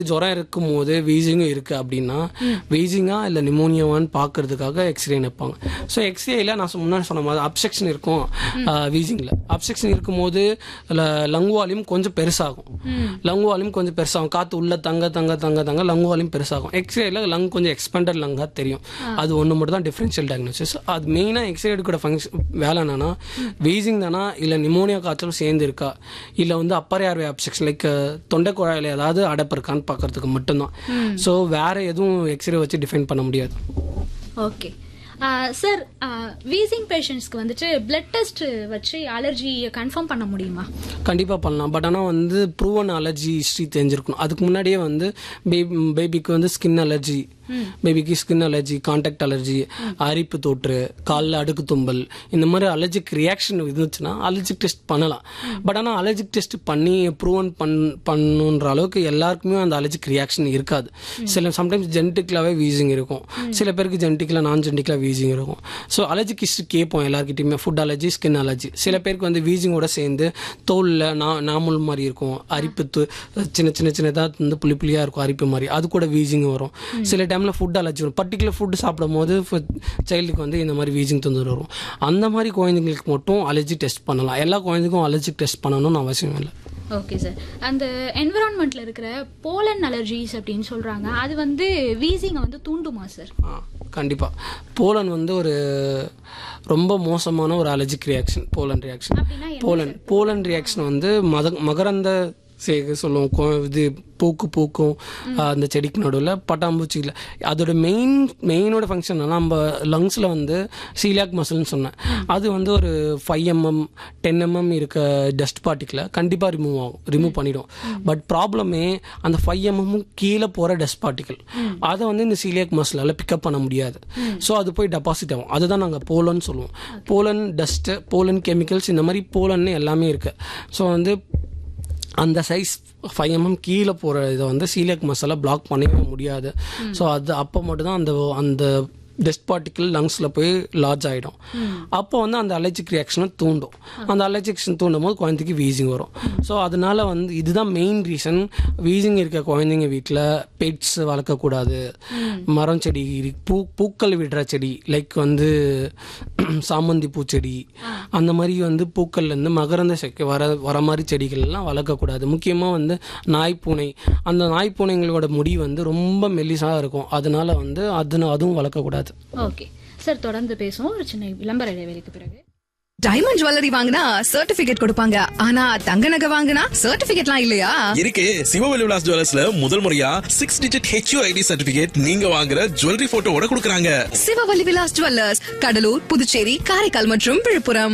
ஜுரம் இருக்கும் போது வீசிங்கும் இருக்கு அப்படின்னா வீசிங்கா இல்ல நிமோனியாவான்னு பாக்குறதுக்காக எக்ஸ்ரே நிற்பாங்க ஸோ எக்ஸ்ரேல நான் சொ- முன்னாடி சொன்ன மாதிரி அப்செக்ஷன் இருக்கும் வீசிங்ல அப்செக்ஷன் இருக்கும்போது லங் வால்யூம் கொஞ்சம் பெருசாகும் லங் வால்யூம் கொஞ்சம் பெருசாகும் காத்து உள்ள தங்க தங்க தங்க தங்க லங் வால்யூம் பெருசாகும் எக்ஸ்ரேல லங் கொஞ்சம் எக்ஸ்பெண்டட் லங்கா தெரியும் அது ஒன்று மட்டும் தான் டிஃபரன்ஷியல் டயக்னோசிஸ் அது மெயினாக எக்ஸ்ரே எடுக்கிற ஃபங்க்ஷன் வேலை என்னன்னா வீசிங் தானா இல்லை நிமோனியா காய்ச்சலும் சேர்ந்து இருக்கா இல்லை வந்து அப்பர் ஏர்வே அப்செக்ஷன் லைக் தொண்டை குழாயில் ஏதாவது அடைப்பு இருக்கான்னு பார்க்கறதுக்கு மட்டும்தான் ஸோ வேற எதுவும் எக்ஸ்ரே வச்சு டிஃபைன் பண்ண முடியாது ஓகே சார் வீசிங் பேஷண்ட்ஸ்க்கு வந்துட்டு பிளட் டெஸ்ட் வச்சு அலர்ஜியை கன்ஃபார்ம் பண்ண முடியுமா கண்டிப்பாக பண்ணலாம் பட் ஆனால் வந்து ப்ரூவன் அலர்ஜி ஹிஸ்ட்ரி தெரிஞ்சிருக்கணும் அதுக்கு முன்னாடியே வந்து பேபி பேபிக்கு வந்து ஸ்கின் அலர்ஜி பேபிக்கு ஸ்கின் அலர்ஜி கான்டாக்ட் அலர்ஜி அரிப்பு தொற்று காலில் அடுக்கு தும்பல் இந்த மாதிரி அலர்ஜிக் ரியாக்ஷன் இருந்துச்சுன்னா அலர்ஜிக் டெஸ்ட் பண்ணலாம் பட் ஆனால் அலர்ஜிக் டெஸ்ட் பண்ணி ப்ரூவன் பண் பண்ணுன்ற அளவுக்கு எல்லாருக்குமே அந்த அலர்ஜிக் ரியாக்ஷன் இருக்காது சில சம்டைம்ஸ் ஜெனட்டிக்கலாகவே வீசிங் இருக்கும் சில பேருக்கு ஜெனட்டிக்கலாக நான் ஜெனட்டிக்கலாக வீசிங் இருக்கும் ஸோ அலர்ஜிக் ஹிஸ்ட்ரி கேட்போம் எல்லாருக்கிட்டையுமே ஃபுட் அலர்ஜி ஸ்கின் அலர்ஜி சில பேருக்கு வந்து வீசிங்கோட சேர்ந்து தோலில் நா நாமல் மாதிரி இருக்கும் அரிப்பு து- சின்ன சின்ன சின்னதாக வந்து புளி புளியாக இருக்கும் அரிப்பு மாதிரி அது கூட வீசிங் வரும் சில டைமில் ஃபுட் அலர்ஜி வரும் பர்டிகுலர் ஃபுட் சாப்பிடும் போது சைல்டுக்கு வந்து இந்த மாதிரி வீசிங் தொந்தரவு வரும் அந்த மாதிரி குழந்தைங்களுக்கு மட்டும் அலர்ஜி டெஸ்ட் பண்ணலாம் எல்லா குழந்தைக்கும் அலர்ஜிக் டெஸ்ட் பண்ணணும்னு அவசியம் இல்லை ஓகே சார் அந்த என்விரான்மெண்ட்ல இருக்கிற போலன் அலர்ஜிஸ் அப்படின்னு சொல்றாங்க அது வந்து வீசிங்கை வந்து தூண்டுமா சார் ஆ கண்டிப்பாக போலன் வந்து ஒரு ரொம்ப மோசமான ஒரு அலர்ஜிக் ரியாக்ஷன் போலன் ரியாக்ஷன் அப்படின்னா என்ன போலன் போலன் ரியாக்ஷன் வந்து மத மகரந்த சேக சொல்லுவோம் கொ- இது பூக்கு பூக்கும் ஆ, அந்த செடிக்கு நடுவில் பட்டாம்பூச்சியில் அதோட மெயின் மெயினோட ஃபங்க்ஷன் நம்ம லங்ஸில் வந்து சீலியாக் மசில்னு சொன்னேன் அது வந்து ஒரு ஃபைவ் எம்எம் டென் எம்எம் இருக்க டஸ்ட் பார்ட்டிக்கில் கண்டிப்பாக ரிமூவ் ஆகும் ரிமூவ் பண்ணிடும் பட் ப்ராப்ளமே அந்த ஃபைவ் எம்எம்மும் கீழே போகிற டஸ்ட் பார்ட்டிக்கல் அதை வந்து இந்த சீலியாக் மசிலால் பிக்கப் பண்ண முடியாது ஸோ அது போய் டெபாசிட் ஆகும் அதுதான் நாங்கள் போலன்னு சொல்லுவோம் போலன் டஸ்ட்டு போலன் கெமிக்கல்ஸ் இந்த மாதிரி போலன்னு எல்லாமே இருக்குது ஸோ வந்து அந்த சைஸ் ஃபைவ் எம்எம் கீழே போகிற இதை வந்து சீலியக் மசாலா பிளாக் பண்ணவே முடியாது ஸோ அது அப்போ மட்டும்தான் அந்த அந்த டஸ்ட் பார்ட்டிக்கல் லங்ஸில் போய் லார்ஜ் ஆகிடும் அப்போ வந்து அந்த அலர்ஜிக் ரியாக்ஷனை தூண்டும் அந்த அலர்ஜிக்ஷன் தூண்டும் போது குழந்தைக்கு வீசிங் வரும் ஸோ அதனால வந்து இதுதான் மெயின் ரீசன் வீசிங் இருக்க குழந்தைங்க வீட்டில் பெட்ஸ் வளர்க்கக்கூடாது மரம் செடி பூ பூக்கள் விடுற செடி லைக் வந்து சாமந்தி பூச்செடி அந்த மாதிரி வந்து பூக்கள்லேருந்து மகரந்த செக்க வர வர மாதிரி செடிகள்லாம் வளர்க்கக்கூடாது முக்கியமாக வந்து நாய் பூனை அந்த நாய் பூனைங்களோட முடி வந்து ரொம்ப மெல்லிசாக இருக்கும் அதனால வந்து அது அதுவும் வளர்க்கக்கூடாது ஓகே சார் தொடர்ந்து பேசுவோம் ஒரு சின்ன விளம்பர இடைவெளிக்கு பிறகு டைமண்ட் ஜுவல்லரி வாங்கினா சர்டிபிகேட் கொடுப்பாங்க ஆனா தங்க நகை வாங்கினா சர்டிபிகேட்லாம் இல்லையா இருக்கு சிவவெளி விலாஸ் ஜுவல்லர்ஸ்ல முதல் முறையா சிக்ஸ் டிஜிட் ஹெச்யூஐடி சர்டிபிகேட் நீங்க வாங்குற ஜுவல்லரி போட்டோவோட கொடுக்கறாங்க சிவவல்லி விலாஸ் ஜுவல்லர்ஸ் கடலூர் புதுச்சேரி காரைக்கால் மற்றும் விழுப்புரம்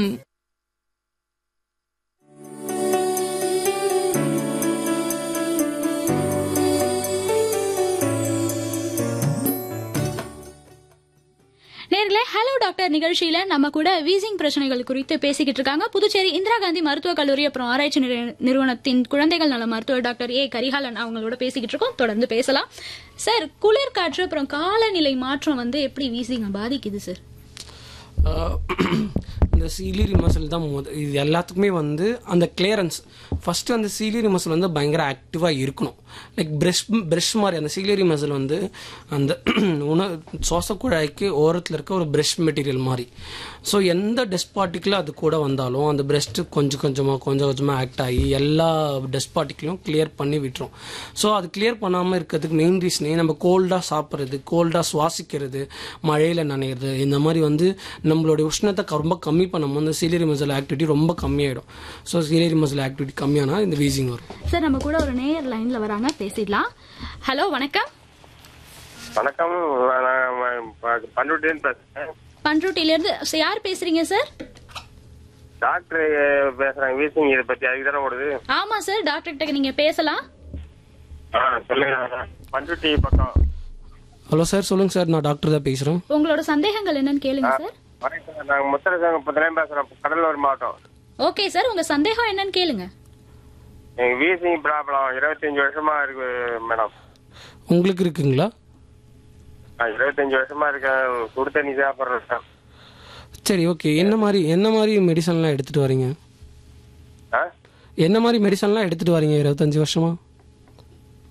நேர்களே ஹலோ டாக்டர் நிகழ்ச்சியில நம்ம கூட வீசிங் பிரச்சனைகள் குறித்து பேசிக்கிட்டு இருக்காங்க புதுச்சேரி இந்திரா காந்தி மருத்துவக் கல்லூரி அப்புறம் ஆராய்ச்சி நிறு- நிறுவனத்தின் குழந்தைகள் நல மருத்துவர் டாக்டர் ஏ கரிகாலன் அவங்களோட பேசிக்கிட்டு இருக்கோம் தொடர்ந்து பேசலாம் சார் குளிர் காற்று அப்புறம் காலநிலை மாற்றம் வந்து எப்படி வீசிங்க பாதிக்குது சார் ஆஹ் இந்த சீலிரி மசில் தான் முத இது எல்லாத்துக்குமே வந்து அந்த கிளியரன்ஸ் ஃபஸ்ட்டு அந்த சீலிரி மசில் வந்து பயங்கர ஆக்டிவாக இருக்கணும் லைக் பிரஷ் பிரஷ் மாதிரி அந்த சீலிரி மசில் வந்து அந்த உணவு சுவாச குழாய்க்கு ஓரத்தில் இருக்க ஒரு பிரஷ் மெட்டீரியல் மாதிரி ஸோ எந்த டஸ்ட் பார்ட்டிக்கில் அது கூட வந்தாலும் அந்த பிரஸ்ட்டு கொஞ்சம் கொஞ்சமாக கொஞ்சம் கொஞ்சமாக ஆக்ட் ஆகி எல்லா டஸ்ட் பார்ட்டிக்கலையும் கிளியர் பண்ணி விட்டுரும் ஸோ அது கிளியர் பண்ணாமல் இருக்கிறதுக்கு மெயின் ரீசனே நம்ம கோல்டாக சாப்பிட்றது கோல்டாக சுவாசிக்கிறது மழையில் நனையிறது இந்த மாதிரி வந்து நம்மளுடைய உஷ்ணத்தை க- ரொம்ப கம்மி பண்ணும்போது இந்த சீலியரி மசில் ஆக்டிவிட்டி ரொம்ப கம்மியாயிடும் ஸோ சீலியரி மசில் ஆக்டிவிட்டி கம்மியானா இந்த வீசிங் வரும் சார் நம்ம கூட ஒரு நேயர் லைன்ல வராங்க பேசிடலாம் ஹலோ வணக்கம் வணக்கம் நான் பண்ருட்டின்னு பேசுறேன் பண்ருட்டில இருந்து சார், யார் பேசுறீங்க சார் டாக்டர் பேசுறேன் வீசிங் இதை பத்தி அதுக்கு தானே ஓடுது ஆமா சார் டாக்டர் கிட்ட நீங்க பேசலாம் ஆ சொல்லுங்க பண்ருட்டி பக்கம் ஹலோ சார் சொல்லுங்கள் சார் நான் டாக்டர் தான் பேசுகிறேன் உங்களோட சந்தேகங்கள் என்னன்னு கேளுங்க சார் வணக்கம் சார் நாங்கள் முத்தரசாங்க பத்திரம் பேசுறோம் கடலூர் மாவட்டம் ஓகே சார் உங்க சந்தேகம் என்னன்னு கேளுங்க எங்க வீசிங் ப்ராப்ளம் இருபத்தஞ்சு வருஷமா இருக்கு மேடம் உங்களுக்கு இருக்குங்களா நான் இருபத்தஞ்சு வருஷமா இருக்கேன் சுடு தண்ணி சாப்பிட்றேன் சரி ஓகே என்ன மாதிரி என்ன மாதிரி மெடிசன்லாம் எடுத்துகிட்டு வரீங்க ஆ என்ன மாதிரி மெடிசன்லாம் எடுத்துகிட்டு வரீங்க இருபத்தஞ்சி வருஷமா